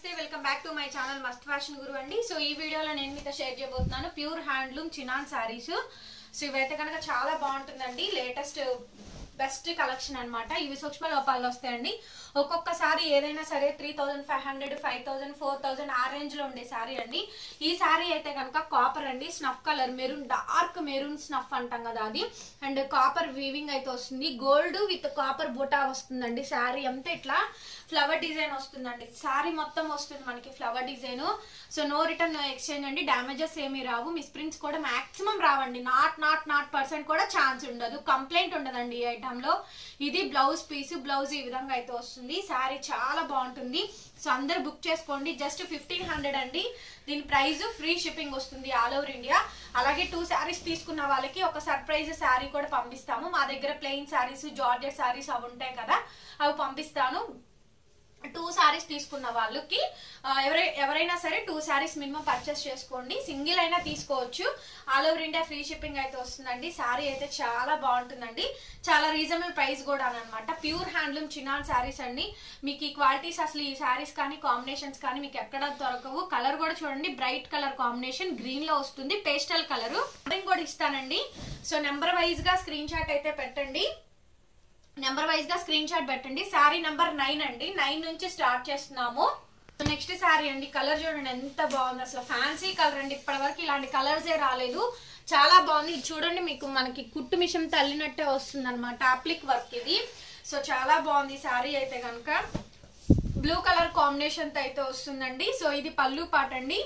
నమస్తే welcome back to my channel must fashion guru అండి so ఈ వీడియోలో నేను మీతో షేర్ చేయబోతున్నాను pure handloom chinon saris so ఇవైతే కనుక చాలా బాగుంటుందండి లేటెస్ట్ బెస్ట్ కలెక్షన్ అన్నమాట ఇవి సూక్ష్మ లోపాలు వస్తాయండి ఒక్కొక్కసారి ఏదైనా సరే three thousand five hundred five thousand four thousand ఆ రేంజ్ లో ఉండే శారీ అండి ఈ శారీ అయితే కనుక కాపర్ అండి snuff colour maroon dark maroon snuff అంటాం కదా అది అండ్ కాపర్ వీవింగ్ అయితే వస్తుంది గోల్డ్ విత్ కాపర్ బుటా వస్తుందండి శారీ అంతా ఇట్లా ఫ్లవర్ డిజైన్ వస్తుందండి శారీ మొత్తం వస్తుంది మనకి flower design so no return no exchange అండి డ్యామేజెస్ ఏమీ రావు మిస్ ప్రింట్స్ కూడా మాక్సిమం రావండి నాట్ నాట్ నాట్ పర్సెంట్ కూడా ఛాన్స్ ఉండదు కంప్లైంట్ ఉండదండి ఈ ఐటమ్ లో ఇది బ్లౌజ్ పీస్ బ్లౌజ్ ఈ విధంగా అయితే వస్తుంది శారీ చాలా బాగుంటుంది సో అందరు బుక్ చేసుకోండి జస్ట్ ఫిఫ్టీన్ హండ్రెడ్ అండి దీని ప్రైస్ ఫ్రీ షిప్పింగ్ వస్తుంది ఆల్ ఓవర్ ఇండియా అలాగే టూ శారీస్ తీసుకున్న వాళ్ళకి ఒక సర్ప్రైజ్ శారీ కూడా పంపిస్తాము మా దగ్గర ప్లెయిన్ శారీస్ జార్జెట్ శారీస్ అవి ఉంటాయి కదా అవి పంపిస్తాను టూ శారీస్ తీసుకున్న వాళ్ళకి ఆ, ఎవరై ఎవరైనా సరే టూ శారీస్ మినిమం పర్చేస్ చేసుకోండి సింగిల్ అయినా తీసుకోవచ్చు all over India free shipping అయితే వస్తుందండి శారీ అయితే చాలా బాగుంటుందండి చాలా రీజనబుల్ ప్రైస్ కూడా అనమాట ప్యూర్ హ్యాండ్లూమ్ చిన్నాన్ శారీస్ అండి మీకు ఈ క్వాలిటీస్ అసలు ఈ శారీస్ కానీ కాంబినేషన్స్ కానీ మీకు ఎక్కడ దొరకవు కలర్ కూడా చూడండి బ్రైట్ కలర్ కాంబినేషన్ గ్రీన్ లో వస్తుంది పేస్టల్ కలర్ కూడా ఇస్తానండి సో నెంబర్ వైజ్ గా స్క్రీన్ షాట్ అయితే పెట్టండి నెంబర్ వైజ్ గా స్క్రీన్ షాట్ పెట్టండి శారీ నెంబర్ నైన్ అండి నైన్ నుంచి స్టార్ట్ చేస్తున్నాము నెక్స్ట్ శారీ అండి కలర్ చూడండి ఎంత బాగుంది అసలు ఫ్యాన్సీ కలర్ అండి ఇప్పటి వరకు ఇలాంటి కలర్స్ ఏ రాలేదు చాలా బాగుంది ఇది చూడండి మీకు మనకి కుట్టు మిషన్ తల్లినట్టే వస్తుంది అనమాట అప్లిక్ వర్క్ ఇది సో చాలా బాగుంది శారీ అయితే కనుక బ్లూ కలర్ కాంబినేషన్ తో అయితే వస్తుందండి సో ఇది పళ్ళు పాట అండి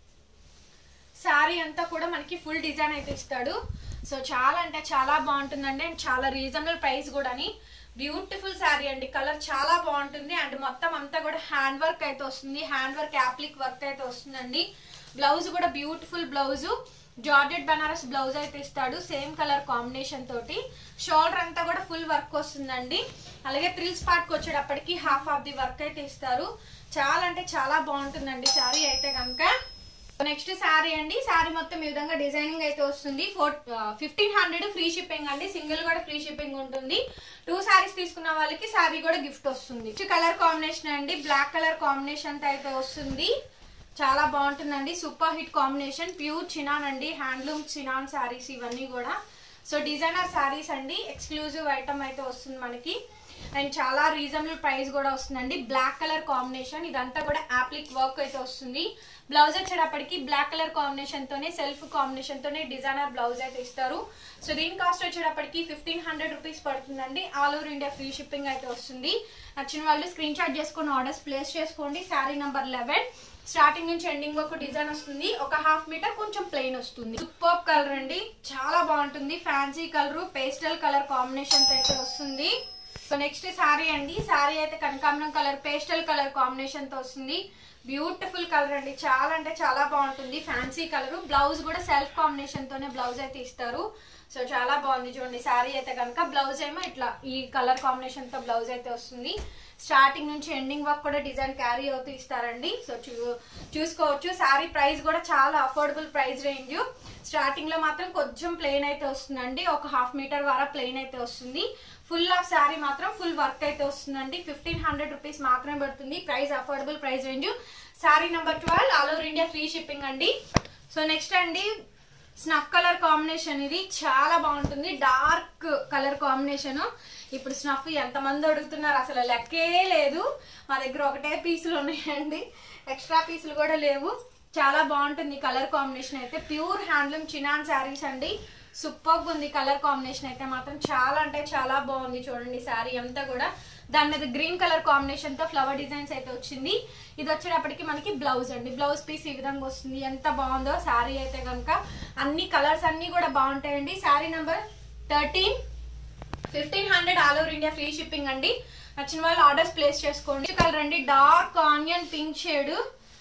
శారీ అంతా కూడా మనకి ఫుల్ డిజైన్ అయితే ఇస్తాడు సో చాలా అంటే చాలా బాగుంటుందండి అండ్ చాలా రీజనబుల్ ప్రైస్ కూడా అని బ్యూటిఫుల్ శారీ అండి కలర్ చాలా బాగుంటుంది అండ్ మొత్తం అంతా కూడా హ్యాండ్ వర్క్ అయితే వస్తుంది హ్యాండ్ వర్క్ యాప్లిక్ వర్క్ అయితే వస్తుందండి బ్లౌజ్ కూడా beautiful blouse georgette Banaras blouse అయితే ఇస్తాడు సేమ్ కలర్ కాంబినేషన్ తోటి షోల్డర్ అంతా కూడా ఫుల్ వర్క్ వస్తుందండి అలాగే త్రిల్స్ పార్ట్కి వచ్చేటప్పటికి హాఫ్ ఆఫ్ ది వర్క్ అయితే ఇస్తారు చాలా అంటే చాలా బాగుంటుందండి శారీ అయితే కనుక నెక్స్ట్ శారీ అండి శారీ మొత్తం ఈ విధంగా డిజైనింగ్ అయితే వస్తుంది four fifteen hundred free shipping అండి సింగిల్ కూడా ఫ్రీ షిప్పింగ్ ఉంటుంది టూ శారీస్ తీసుకున్న వాళ్ళకి శారీ కూడా గిఫ్ట్ వస్తుంది కలర్ కాంబినేషన్ అండి బ్లాక్ కలర్ కాంబినేషన్ అయితే వస్తుంది చాలా బాగుంటుందండి super hit combination pure chinon అండి హ్యాండ్లూమ్ చినాన్ శారీస్ ఇవన్నీ కూడా సో డిజైనర్ శారీస్ అండి ఎక్స్క్లూజివ్ ఐటమ్ అయితే వస్తుంది మనకి అండ్ చాలా రీజనబుల్ ప్రైస్ కూడా వస్తుందండి బ్లాక్ కలర్ కాంబినేషన్ ఇదంతా కూడా యాప్లిక్ వర్క్ అయితే వస్తుంది బ్లౌజ్ వచ్చేటప్పటికి బ్లాక్ కలర్ కాంబినేషన్ తోనే సెల్ఫ్ కాంబినేషన్ తోనే డిజైనర్ బ్లౌజ్ అయితే ఇస్తారు సో దీని కాస్ట్ వచ్చేటప్పటికి ఫిఫ్టీన్ హండ్రెడ్ రూపీస్ పడుతుందండి all over India free shipping అయితే వస్తుంది నచ్చిన వాళ్ళు స్క్రీన్ షాట్ చేసుకుని ఆర్డర్స్ ప్లేస్ చేసుకోండి శారీ నెంబర్ లెవెన్ స్టార్టింగ్ నుంచి ఎండింగ్ ఒక డిజైన్ వస్తుంది ఒక హాఫ్ మీటర్ కొంచెం ప్లెయిన్ వస్తుంది సూపర్ కలర్ అండి చాలా బాగుంటుంది fancy colour pastel colour combination అయితే వస్తుంది సో నెక్స్ట్ శారీ అండి శారీ అయితే కనకాంబరం కలర్ పేస్టల్ కలర్ కాంబినేషన్ తో వస్తుంది బ్యూటిఫుల్ కలర్ అండి చాలా అంటే చాలా బాగుంటుంది ఫ్యాన్సీ కలర్ బ్లౌజ్ కూడా సెల్ఫ్ కాంబినేషన్ తోనే బ్లౌజ్ అయితే ఇస్తారు సో చాలా బాగుంది చూడండి శారీ అయితే కనుక బ్లౌజ్ ఏమో ఇట్లా ఈ కలర్ కాంబినేషన్ తో బ్లౌజ్ అయితే వస్తుంది స్టార్టింగ్ నుంచి ఎండింగ్ వర్క్ కూడా డిజైన్ క్యారీ అవుతూ ఇస్తారండి సో చూ చూసుకోవచ్చు శారీ ప్రైస్ కూడా చాలా అఫోర్డబుల్ ప్రైస్ రేంజ్ స్టార్టింగ్ లో మాత్రం కొంచెం ప్లెయిన్ అయితే వస్తుందండి ఒక హాఫ్ మీటర్ వరకు ప్లెయిన్ అయితే వస్తుంది ఫుల్ ఆఫ్ శారీ మాత్రం ఫుల్ వర్క్ అయితే వస్తుందండి ఫిఫ్టీన్ హండ్రెడ్ రూపీస్ మాత్రమే పడుతుంది price affordable price range sari number twelve all over India free shipping అండి సో నెక్స్ట్ అండి స్నఫ్ కలర్ కాంబినేషన్ ఇది చాలా బాగుంటుంది డార్క్ కలర్ కాంబినేషన్ ఇప్పుడు స్నఫ్ ఎంతమంది అడుగుతున్నారు అసలు లెక్కే లేదు మా దగ్గర ఒకటే పీసులు ఉన్నాయండి ఎక్స్ట్రా పీసులు కూడా లేవు చాలా బాగుంటుంది కలర్ కాంబినేషన్ అయితే ప్యూర్ హ్యాండ్లూమ్ చినాన్ శారీస్ అండి సూపర్ ఉంది కలర్ కాంబినేషన్ అయితే మాత్రం చాలా అంటే చాలా బాగుంది చూడండి శారీ అంతా కూడా దాని మీద గ్రీన్ కలర్ కాంబినేషన్ తో ఫ్లవర్ డిజైన్స్ అయితే వచ్చింది ఇది వచ్చేటప్పటికి మనకి బ్లౌజ్ అండి బ్లౌజ్ పీస్ ఈ విధంగా వస్తుంది ఎంత బాగుందో శారీ అయితే కనుక అన్ని కలర్స్ అన్ని కూడా బాగుంటాయండి sari number thirteen fifteen hundred all over India free shipping అండి నచ్చిన వాళ్ళు ఆర్డర్స్ ప్లేస్ చేసుకోండి కలర్ అండి dark onion pink shade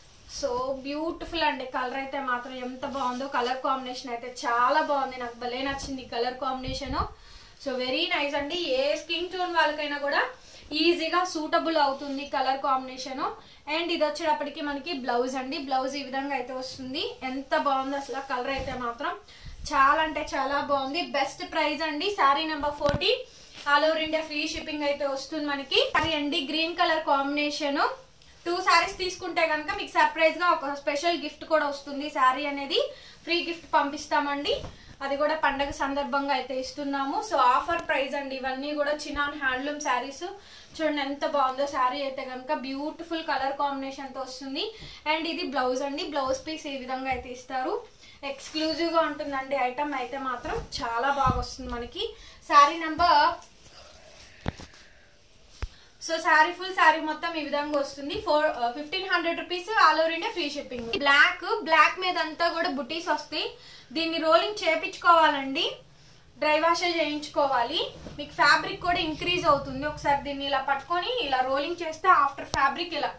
so beautiful అండి కలర్ అయితే మాత్రం ఎంత బాగుందో కలర్ కాంబినేషన్ అయితే చాలా బాగుంది నాకు భలే నచ్చింది colour combination so very nice అండి ఏ స్కిన్ టోన్ వాళ్ళకైనా కూడా ఈజీగా సూటబుల్ అవుతుంది కలర్ కాంబినేషన్ అండ్ ఇది వచ్చేటప్పటికి మనకి బ్లౌజ్ అండి బ్లౌజ్ ఈ విధంగా అయితే వస్తుంది ఎంత బాగుంది అసలు కలర్ అయితే మాత్రం చాలా అంటే చాలా బాగుంది బెస్ట్ ప్రైస్ అండి sari number forty all over India free shipping అయితే వస్తుంది మనకి అది అండి green colour combination two saris తీసుకుంటే కనుక మీకు సర్ప్రైజ్ గా ఒక స్పెషల్ గిఫ్ట్ కూడా వస్తుంది శారీ అనేది ఫ్రీ గిఫ్ట్ పంపిస్తామండి అది కూడా పండగ సందర్భంగా అయితే ఇస్తున్నాము సో ఆఫర్ ప్రైస్ అండి ఇవన్నీ కూడా చినాన్ హ్యాండ్లూమ్ శారీస్ చూడండి ఎంత బాగుందో శారీ అయితే కనుక బ్యూటిఫుల్ కలర్ కాంబినేషన్ తో వస్తుంది అండ్ ఇది బ్లౌజ్ అండి బ్లౌజ్ పీస్ ఈ విధంగా అయితే ఇస్తారు ఎక్స్క్లూజివ్ గా ఉంటుందండి ఐటమ్ అయితే మాత్రం చాలా బాగా వస్తుంది మనకి sari number so sari full sari మొత్తం ఈ విధంగా వస్తుంది four fifteen hundred rupees all over India free shipping black black మీద అంతా కూడా బుటీస్ వస్తాయి దీన్ని రోలింగ్ చేపించుకోవాలండి డ్రై వాష్ చేయించుకోవాలి మీకు ఫ్యాబ్రిక్ కూడా ఇంక్రీజ్ అవుతుంది ఒకసారి దీన్ని ఇలా పట్టుకొని ఇలా రోలింగ్ చేస్తే ఆఫ్టర్ ఫ్యాబ్రిక్ ఇలా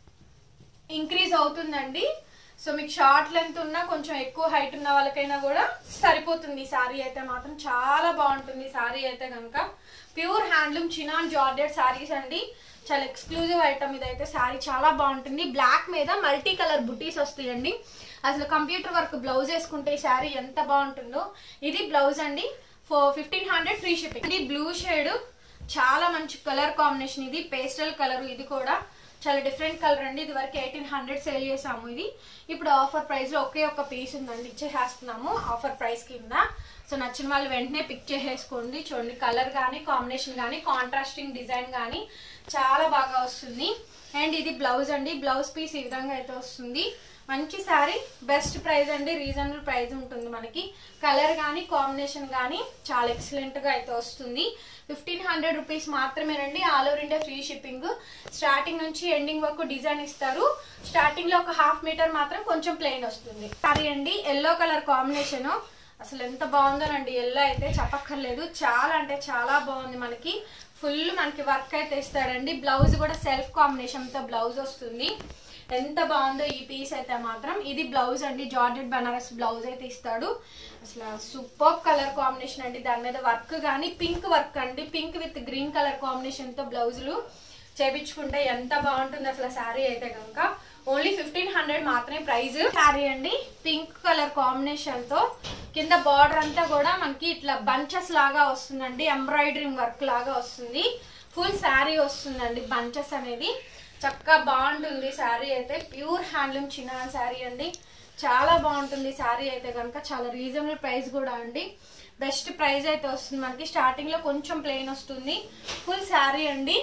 ఇంక్రీజ్ అవుతుందండి సో మీకు షార్ట్ లెంత్ ఉన్నా కొంచెం ఎక్కువ హైట్ ఉన్న వాళ్ళకైనా కూడా సరిపోతుంది ఈ సారీ అయితే మాత్రం చాలా బాగుంటుంది సారీ అయితే కనుక ప్యూర్ హ్యాండ్లూమ్ చినాన్ జార్డెడ్ సారీస్ అండి చాలా ఎక్స్క్లూజివ్ ఐటమ్ ఇదైతే సారీ చాలా బాగుంటుంది బ్లాక్ మీద మల్టీ కలర్ బుటీస్ వస్తాయండి అసలు కంప్యూటర్ వర్క్ బ్లౌజ్ వేసుకుంటే ఈ శారీ ఎంత బాగుంటుందో ఇది బ్లౌజ్ అండి four fifteen hundred free shipping ఇది బ్లూ షేడ్ చాలా మంచి కలర్ కాంబినేషన్ ఇది పేస్టల్ కలర్ ఇది కూడా చాలా డిఫరెంట్ కలర్ అండి ఇది వరకు ఎయిటీన్ హండ్రెడ్ సేల్ చేసాము ఇది ఇప్పుడు ఆఫర్ ప్రైస్ లో ఒకే ఒక పీస్ ఉందండి ఇచ్చేసేస్తున్నాము ఆఫర్ ప్రైస్ కింద సో నచ్చిన వాళ్ళు వెంటనే పిక్ చేసేసుకోండి చూడండి కలర్ కానీ కాంబినేషన్ కానీ కాంట్రాస్టింగ్ డిజైన్ కానీ చాలా బాగా వస్తుంది అండ్ ఇది బ్లౌజ్ అండి బ్లౌజ్ పీస్ ఈ విధంగా అయితే వస్తుంది మంచి శారీ బెస్ట్ ప్రైస్ అండి రీజనబుల్ ప్రైస్ ఉంటుంది మనకి కలర్ కానీ కాంబినేషన్ కానీ చాలా ఎక్సలెంట్ గా అయితే వస్తుంది ఫిఫ్టీన్ హండ్రెడ్ రూపీస్ మాత్రమేనండి all over India free shipping starting నుంచి ఎండింగ్ వరకు డిజైన్ ఇస్తారు స్టార్టింగ్ లో ఒక హాఫ్ మీటర్ మాత్రం కొంచెం ప్లెయిన్ వస్తుంది సారీ అండి ఎల్లో కలర్ కాంబినేషన్ అసలు ఎంత బాగుందోనండి ఎల్లో అయితే చెప్పక్కర్లేదు చాలా అంటే చాలా బాగుంది మనకి ఫుల్ మనకి వర్క్ అయితే ఇస్తాడండి బ్లౌజ్ కూడా సెల్ఫ్ కాంబినేషన్ తో బ్లౌజ్ వస్తుంది ఎంత బాగుందో ఈ పీస్ అయితే మాత్రం ఇది బ్లౌజ్ అండి జార్జెట్ బనారస్ బ్లౌజ్ అయితే ఇస్తాడు అసలు సూపర్ కలర్ కాంబినేషన్ అండి దాని మీద వర్క్ కానీ పింక్ వర్క్ అండి pink with green colour combination తో బ్లౌజులు చేపించుకుంటే ఎంత బాగుంటుంది అసలు శారీ అయితే కనుక ఓన్లీ ఫిఫ్టీన్ హండ్రెడ్ మాత్రమే ప్రైస్ శారీ అండి పింక్ కలర్ కాంబినేషన్ తో కింద బార్డర్ అంతా కూడా మనకి ఇట్లా బంచెస్ లాగా వస్తుందండి ఎంబ్రాయిడరింగ్ వర్క్ లాగా వస్తుంది ఫుల్ శారీ వస్తుందండి బంచెస్ అనేది చక్కగా బాగుంటుంది శారీ అయితే ప్యూర్ హ్యాండ్లూమ్ చిన్న శారీ అండి చాలా బాగుంటుంది శారీ అయితే కనుక చాలా రీజనబుల్ ప్రైస్ కూడా అండి బెస్ట్ ప్రైస్ అయితే వస్తుంది మనకి స్టార్టింగ్ లో కొంచెం ప్లెయిన్ వస్తుంది ఫుల్ శారీ అండి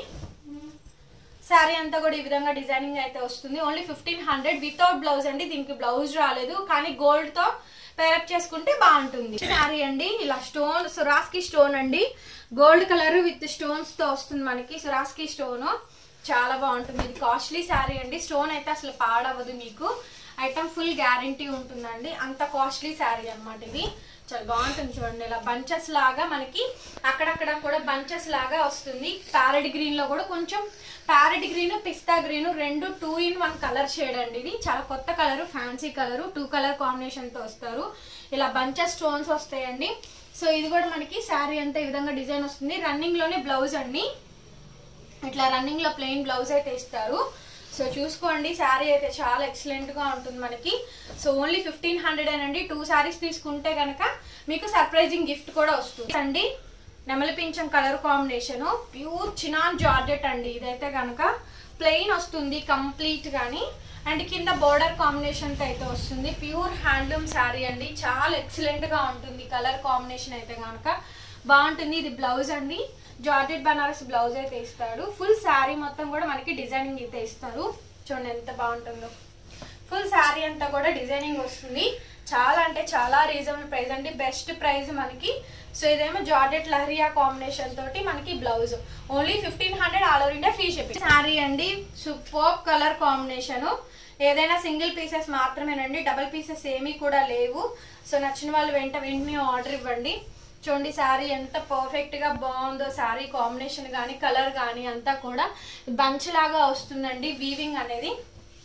శారీ అంతా కూడా ఈ విధంగా డిజైనింగ్ అయితే వస్తుంది only fifteen hundred without blouse అండి దీనికి బ్లౌజ్ రాలేదు కానీ గోల్డ్ తో పేరప్ చేసుకుంటే బాగుంటుంది శారీ అండి ఇలా స్టోన్ సురాస్కి స్టోన్ అండి గోల్డ్ కలర్ విత్ స్టోన్స్ తో వస్తుంది మనకి సురాస్కి స్టోన్ చాలా బాగుంటుంది ఇది కాస్ట్లీ శారీ అండి స్టోన్ అయితే అసలు పాడవదు మీకు ఐటమ్ ఫుల్ గ్యారంటీ ఉంటుందండి అంత కాస్ట్లీ శారీ అన్నమాట ఇది చాలా బాగుంటుంది చూడండి ఇలా బంచెస్ లాగా మనకి అక్కడక్కడ కూడా బంచెస్ లాగా వస్తుంది ప్యారెడ్ గ్రీన్ లో కూడా కొంచెం ప్యారెట్ గ్రీన్ పిస్తా గ్రీన్ రెండు two in one colour shade అండి ఇది చాలా కొత్త colour fancy colour two colour combination తో వస్తారు ఇలా బంచెస్ స్టోన్స్ వస్తాయండి సో ఇది కూడా మనకి శారీ అంతా ఈ విధంగా డిజైన్ వస్తుంది రన్నింగ్ లోనే బ్లౌజ్ అండి ఇట్లా రన్నింగ్ లో ప్లెయిన్ బ్లౌజ్ అయితే ఇస్తారు సో చూసుకోండి శారీ అయితే చాలా ఎక్సలెంట్ గా ఉంటుంది మనకి సో ఓన్లీ ఫిఫ్టీన్ హండ్రెడ్ అండి టూ శారీస్ తీసుకుంటే కనుక మీకు సర్ప్రైజింగ్ గిఫ్ట్ కూడా వస్తుంది అండి నెమలి పింఛం colour combination pure chinon georgette అండి ఇదైతే కనుక ప్లెయిన్ వస్తుంది కంప్లీట్ గాని అండ్ కింద బోర్డర్ కాంబినేషన్ అయితే వస్తుంది ప్యూర్ హ్యాండ్లూమ్ శారీ అండి చాలా ఎక్సలెంట్ గా ఉంటుంది కలర్ కాంబినేషన్ అయితే కనుక బాగుంటుంది ఇది బ్లౌజ్ అండి జార్జెట్ బనారస్ బ్లౌజ్ అయితే ఇస్తాడు ఫుల్ శారీ మొత్తం కూడా మనకి డిజైనింగ్ అయితే ఇస్తారు చూడండి ఎంత బాగుంటుందో ఫుల్ శారీ అంతా కూడా డిజైనింగ్ వస్తుంది చాలా అంటే చాలా రీజనబుల్ ప్రైస్ అండి బెస్ట్ ప్రైస్ మనకి సో ఇదేమో జార్జెట్ లహరియా కాంబినేషన్ తోటి మనకి blouse only fifteen hundred all over India free shipping sari అండి సూపర్ కలర్ కాంబినేషన్ ఏదైనా సింగిల్ పీసెస్ మాత్రమేనండి డబల్ పీసెస్ ఏమీ కూడా లేవు సో నచ్చిన వాళ్ళు వెంట వెంటనే ఆర్డర్ ఇవ్వండి చూడండి శారీ ఎంత పర్ఫెక్ట్ గా బాగుందో శారీ కాంబినేషన్ కానీ కలర్ కానీ అంతా కూడా బంచ్ లాగా వస్తుందండి వీవింగ్ అనేది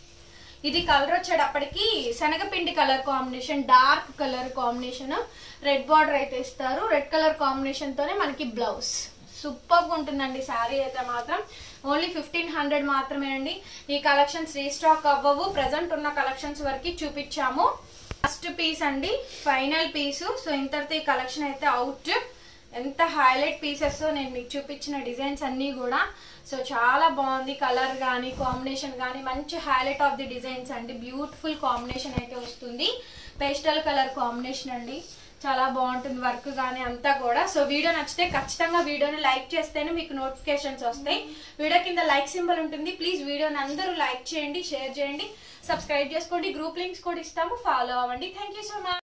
ఇది కలర్ వచ్చేటప్పటికి శనగపిండి colour combination dark colour combination red border అయితే ఇస్తారు రెడ్ కలర్ కాంబినేషన్ తోనే మనకి బ్లౌజ్ సూపర్ ఉంటుందండి శారీ అయితే మాత్రం ఓన్లీ ఫిఫ్టీన్ హండ్రెడ్ మాత్రమేనండి ఈ కలెక్షన్స్ రీస్టాక్ అవ్వవు ప్రజెంట్ ఉన్న కలెక్షన్స్ వరకు చూపించాము ఫస్ట్ పీస్ అండి ఫైనల్ పీసు సో ఇంతటితో ఈ కలెక్షన్ అయితే అవుట్ ఎంత హైలైట్ పీసెస్ నేను మీకు చూపించిన డిజైన్స్ అన్నీ కూడా సో చాలా బాగుంది కలర్ కానీ కాంబినేషన్ కానీ మంచి హైలైట్ ఆఫ్ ది డిజైన్స్ అండి బ్యూటిఫుల్ కాంబినేషన్ అయితే వస్తుంది పేస్టల్ కలర్ కాంబినేషన్ అండి చాలా బాగుంటుంది వర్క్ కానీ అంతా కూడా సో వీడియో నచ్చితే ఖచ్చితంగా వీడియోని లైక్ చేస్తేనే మీకు నోటిఫికేషన్స్ వస్తాయి వీడియో కింద లైక్ సింబల్ ఉంటుంది ప్లీజ్ వీడియోని అందరూ లైక్ చేయండి షేర్ చేయండి సబ్స్క్రైబ్ చేసుకోండి గ్రూప్ లింక్స్ కూడా ఇస్తాము ఫాలో అవ్వండి థ్యాంక్ యూ సో మచ్